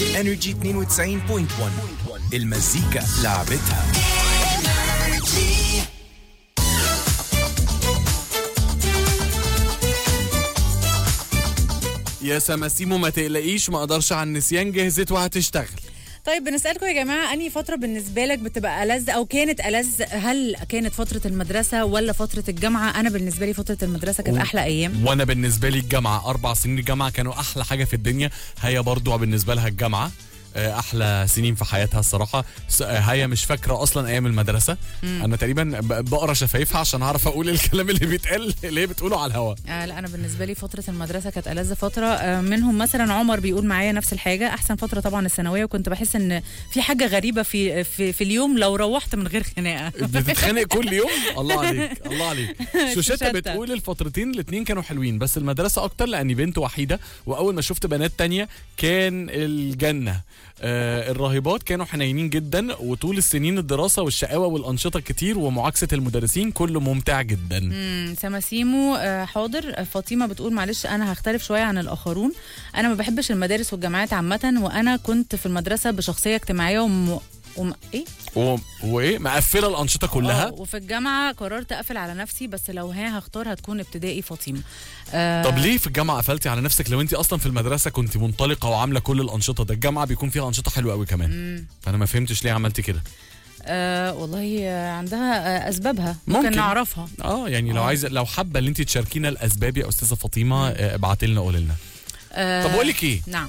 انرجي 92.1 المزيكا لعبتها يا سماسيمو ما تقلقيش ما اقدرش على النسيان جهزت وهتشتغل طيب بنسألكم يا جماعة أنهي فترة بالنسبة لك بتبقى ألذ أو كانت ألذ هل كانت فترة المدرسة ولا فترة الجامعة أنا بالنسبة لي فترة المدرسة كانت أحلى أيام وانا بالنسبه لي الجامعه اربع سنين الجامعه كانوا احلى حاجه في الدنيا هي برضو بالنسبه لها الجامعه آه، احلى سنين في حياتها الصراحه س- آه، هي مش فاكره اصلا ايام المدرسه انا تقريبا ب- بقرا شفايفها عشان اعرف اقول الكلام اللي بيتقال اللي هي بتقوله على الهوا آه لا أنا بالنسبة لي فترة المدرسة كانت ألذ فترة آه منهم مثلا عمر بيقول معايا نفس الحاجة أحسن فترة طبعا الثانوية وكنت بحس إن في حاجة غريبة في في, في اليوم لو روحت من غير خناقة بتتخانق كل يوم الله عليك الله عليك شوشتة شوشتة. بتقول الفترتين الاتنين كانوا حلوين بس المدرسة أكتر لأني بنت وحيدة وأول ما شفت بنات تانية كان الجنة آه الراهبات كانوا حنينين جدا وطول السنين الدراسة والشقاوة والأنشطة كتير ومعاكسة المدرسين كله ممتع جدا مم، سماسيمو آه، حاضر آه، فاطمه بتقول معلش انا هختلف شويه عن الاخرون انا ما بحبش المدارس والجامعات عامه وانا كنت في المدرسه بشخصيه اجتماعيه وم... وم... ايه و... وإيه مقفلة الأنشطة كلها آه، وفي الجامعه قررت اقفل على نفسي بس لو ها هختار هتكون ابتدائي فاطمه آه طب ليه في الجامعة قفلتي على نفسك لو انت اصلا في المدرسة كنت منطلقة وعاملة كل الأنشطة ده الجامعة بيكون فيها أنشطة حلوة قوي كمان فأنا ما فهمتش ليه عملتي كده آه والله آه، عندها آه اسبابها ممكن, ممكن. ممكن نعرفها اه يعني لو آه. عايزه لو حابه ان انت تشاركينا الاسباب يا استاذه فاطمه آه، ابعتي لنا قولي لنا آه طب اقول لك ايه نعم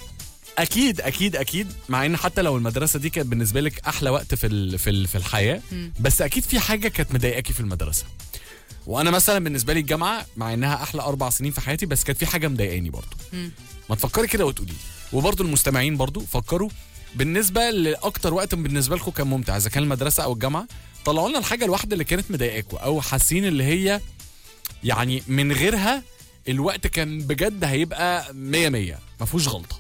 اكيد اكيد اكيد مع ان حتى لو المدرسه دي كانت بالنسبه لك احلى وقت في ال- في ال- في الحياه بس اكيد في حاجه كانت مضايقاكي في المدرسه وانا مثلا بالنسبه لي الجامعه مع انها احلى اربع سنين في حياتي بس كانت في حاجه مضايقاني برضو ما تفكري كده وتقولي وبرضو المستمعين برضو فكروا بالنسبه لاكتر وقت بالنسبه لكم كان ممتع اذا كان المدرسه او الجامعه طلعوا لنا الحاجه الواحده اللي كانت مضايقاكم او حاسين اللي هي يعني من غيرها الوقت كان بجد هيبقى مية مية ما فيهوش غلطه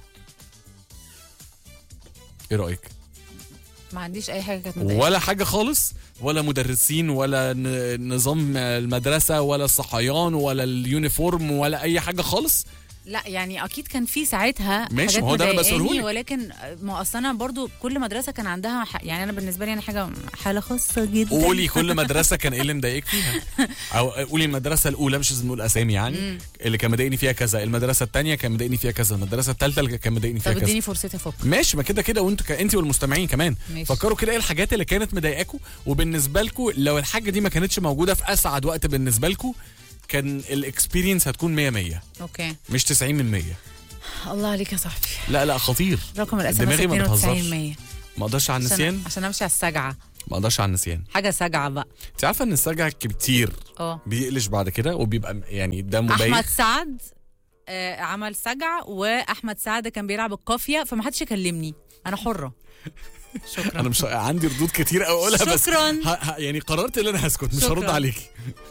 ايه رايك ما عنديش اي حاجه كانت مضايقة ولا حاجه خالص ولا مدرسين ولا ن- نظام المدرسه ولا الصحيان ولا اليونيفورم ولا اي حاجه خالص لا يعني اكيد كان في ساعتها ماشي، حاجات ما هو ده أنا مضايقاني، بسألهولك. ولكن ما اصل انا برضو كل مدرسه كان عندها ح... يعني انا بالنسبه لي انا حاجه حاله خاصه جدا قولي كل مدرسه كان ايه اللي مضايقك فيها او قولي المدرسه الاولى مش لازم نقول اسامي يعني اللي كان مضايقني فيها كذا المدرسه الثانيه كان مضايقني فيها كذا المدرسه الثالثه اللي كان مضايقني فيها طب كذا اديني فرصتي افكر ماشي ما كده كده وانتوا ك... انت والمستمعين كمان ماشي. فكروا كده ايه الحاجات اللي كانت مضايقاكوا وبالنسبه لكم لو الحاجه دي ما كانتش موجوده في اسعد وقت بالنسبه لكم كان الاكسبيرينس هتكون 100 100 اوكي مش 90 من 100 الله عليك يا صاحبي لا لا خطير رقم الاس ام اس دماغي ما 92 بتهزرش. 100 ما اقدرش على النسيان عشان, عشان امشي على السجعه ما اقدرش على النسيان حاجه سجعه بقى انت عارفه ان السجع كتير اه بيقلش بعد كده وبيبقى يعني دمه احمد بايخ سعد آه عمل سجع واحمد سعد كان بيلعب القافيه فما حدش يكلمني انا حره شكرا انا مش عندي ردود كتير قوي اقولها بس شكراً. ه... ه... يعني قررت ان انا هسكت مش شكراً. هرد عليكي